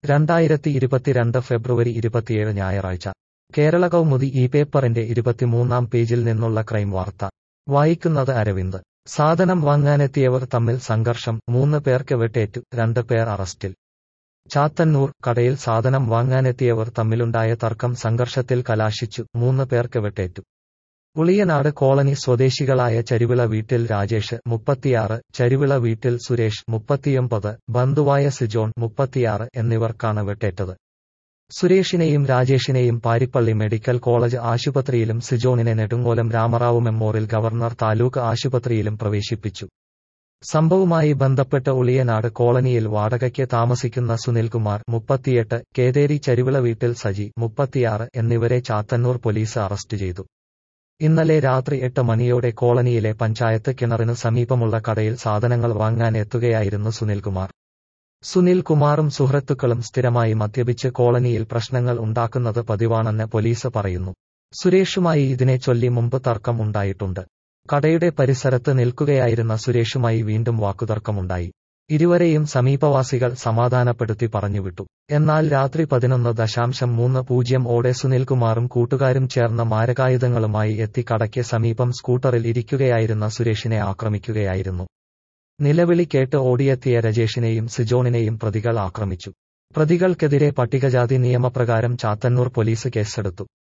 രണ്ടായിരത്തി ഇരുപത്തിരണ്ട് ഫെബ്രുവരി ഇരുപത്തിയേഴ് ഞായറാഴ്ച കേരള കൗമുദി ഈ പേപ്പറിന്റെ ഇരുപത്തിമൂന്നാം പേജിൽ നിന്നുള്ള ക്രൈം വാർത്ത വായിക്കുന്നത് അരവിന്ദ് സാധനം വാങ്ങാനെത്തിയവർ തമ്മിൽ സംഘർഷം മൂന്ന് പേർക്ക് വെട്ടേറ്റു രണ്ട് പേർ അറസ്റ്റിൽ ചാത്തന്നൂർ കടയിൽ സാധനം വാങ്ങാനെത്തിയവർ തമ്മിലുണ്ടായ തർക്കം സംഘർഷത്തിൽ കലാശിച്ചു മൂന്ന് പേർക്ക് വെട്ടേറ്റു ഉളിയനാട് കോളനി സ്വദേശികളായ ചരിവിള വീട്ടിൽ രാജേഷ് മുപ്പത്തിയാറ് ചരിവിള വീട്ടിൽ സുരേഷ് മുപ്പത്തിയൊമ്പത് ബന്ധുവായ സിജോൺ മുപ്പത്തിയാറ് എന്നിവർക്കാണ് വെട്ടേറ്റത് സുരേഷിനെയും രാജേഷിനെയും പാരിപ്പള്ളി മെഡിക്കൽ കോളേജ് ആശുപത്രിയിലും സിജോണിനെ നെടുങ്ങോലം രാമറാവു മെമ്മോറിയൽ ഗവർണർ താലൂക്ക് ആശുപത്രിയിലും പ്രവേശിപ്പിച്ചു സംഭവവുമായി ബന്ധപ്പെട്ട് ഉളിയനാട് കോളനിയിൽ വാടകയ്ക്ക് താമസിക്കുന്ന സുനിൽകുമാർ മുപ്പത്തിയെട്ട് കേതേരി ചരിവിള വീട്ടിൽ സജി മുപ്പത്തിയാറ് എന്നിവരെ ചാത്തന്നൂർ പോലീസ് അറസ്റ്റ് ചെയ്തു ഇന്നലെ രാത്രി എട്ട് മണിയോടെ കോളനിയിലെ പഞ്ചായത്ത് കിണറിന് സമീപമുള്ള കടയിൽ സാധനങ്ങൾ വാങ്ങാൻ എത്തുകയായിരുന്നു സുനിൽകുമാർ സുനിൽ കുമാറും സുഹൃത്തുക്കളും സ്ഥിരമായി മദ്യപിച്ച് കോളനിയിൽ പ്രശ്നങ്ങൾ ഉണ്ടാക്കുന്നത് പതിവാണെന്ന് പോലീസ് പറയുന്നു സുരേഷുമായി ഇതിനെ ചൊല്ലി മുമ്പ് തർക്കം ഉണ്ടായിട്ടുണ്ട് കടയുടെ പരിസരത്ത് നിൽക്കുകയായിരുന്ന സുരേഷുമായി വീണ്ടും വാക്കുതർക്കമുണ്ടായി ഇരുവരെയും സമീപവാസികൾ സമാധാനപ്പെടുത്തി പറഞ്ഞുവിട്ടു എന്നാൽ രാത്രി പതിനൊന്ന് ദശാംശം മൂന്ന് പൂജ്യം ഓടെ സുനിൽകുമാറും കൂട്ടുകാരും ചേർന്ന മാരകായുധങ്ങളുമായി എത്തി കടയ്ക്ക് സമീപം സ്കൂട്ടറിൽ ഇരിക്കുകയായിരുന്ന സുരേഷിനെ ആക്രമിക്കുകയായിരുന്നു നിലവിളി കേട്ട് ഓടിയെത്തിയ രജേഷിനെയും സിജോണിനെയും പ്രതികൾ ആക്രമിച്ചു പ്രതികൾക്കെതിരെ പട്ടികജാതി നിയമപ്രകാരം ചാത്തന്നൂർ പോലീസ് കേസെടുത്തു